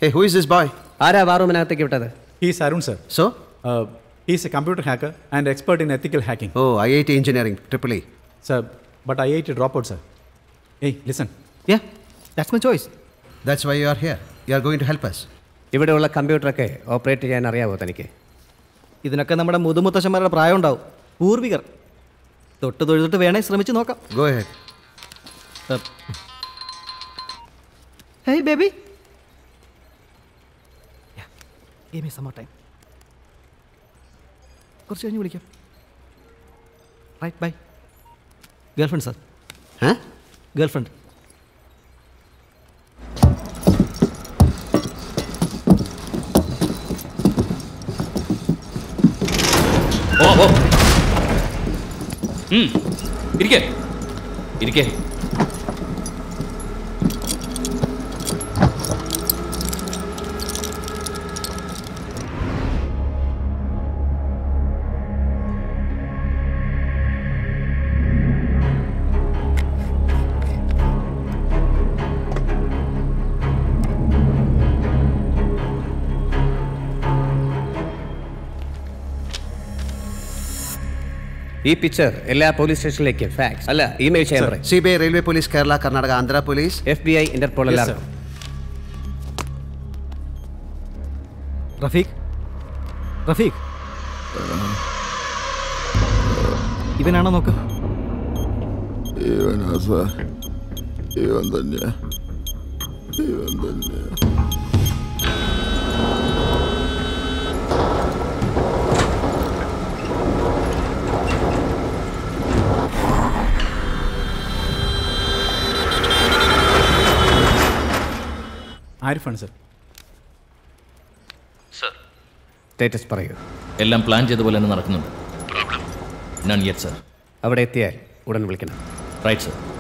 Hey, who is this boy? ആരാ വാറൂമിനകത്തേക്ക് വിട്ടത് He's Arun, sir. So? Uh, he's a computer hacker and expert in ethical hacking. Oh, IIT Engineering, Triple E. Sir, but IIT dropout, sir. Hey, listen. Yeah, that's my choice. That's why you are here. You are going to help us. ഇവിടെയുള്ള കമ്പ്യൂട്ടറൊക്കെ operate ചെയ്യാൻ അറിയാവോ തനിക്ക് ഇതിനൊക്കെ നമ്മുടെ മുതുമുത്തശ്ശന്മാരുടെ പ്രായം ഉണ്ടാവും പൂർവികർ തൊട്ട് തൊഴുതിട്ട് വേണേ ശ്രമിച്ച് നോക്കാം Go ahead. Hey baby game me summer time കുറച്ച് കഴിഞ്ഞ് വിളിക്കാം right bye girl friend sir Huh? Girl friend ഓ ഓ ഉം. ഇരിക്കെ ഇരിക്കെ ഈ പിക്ചർ എല്ലാ പോലീസ് സ്റ്റേഷനിലേക്കും ഫാക്സ് അല്ല ഇമെയിൽ ചെയ്യാൻ പറയും CBI, Railway Police, Kerala, Karnataka, Andhra Police. F B I Interpol Yes, എല്ലാവർക്കും റഫീഖ് റഫീഖ് ഇവനാണോ നോക്ക് ഇവനാ സാർ ഇവൻ തന്നെയാ ഇവൻ തന്നെയാ ആരിഫാണ് സർ സ്റ്റേറ്റസ് പറയൂ എല്ലാം പ്ലാൻ ചെയ്ത പോലെ തന്നെ നടക്കുന്നുണ്ട് നൺ യെറ്റ് സർ അവിടെ എത്തിയാൽ ഉടൻ വിളിക്കണം റൈറ്റ് സർ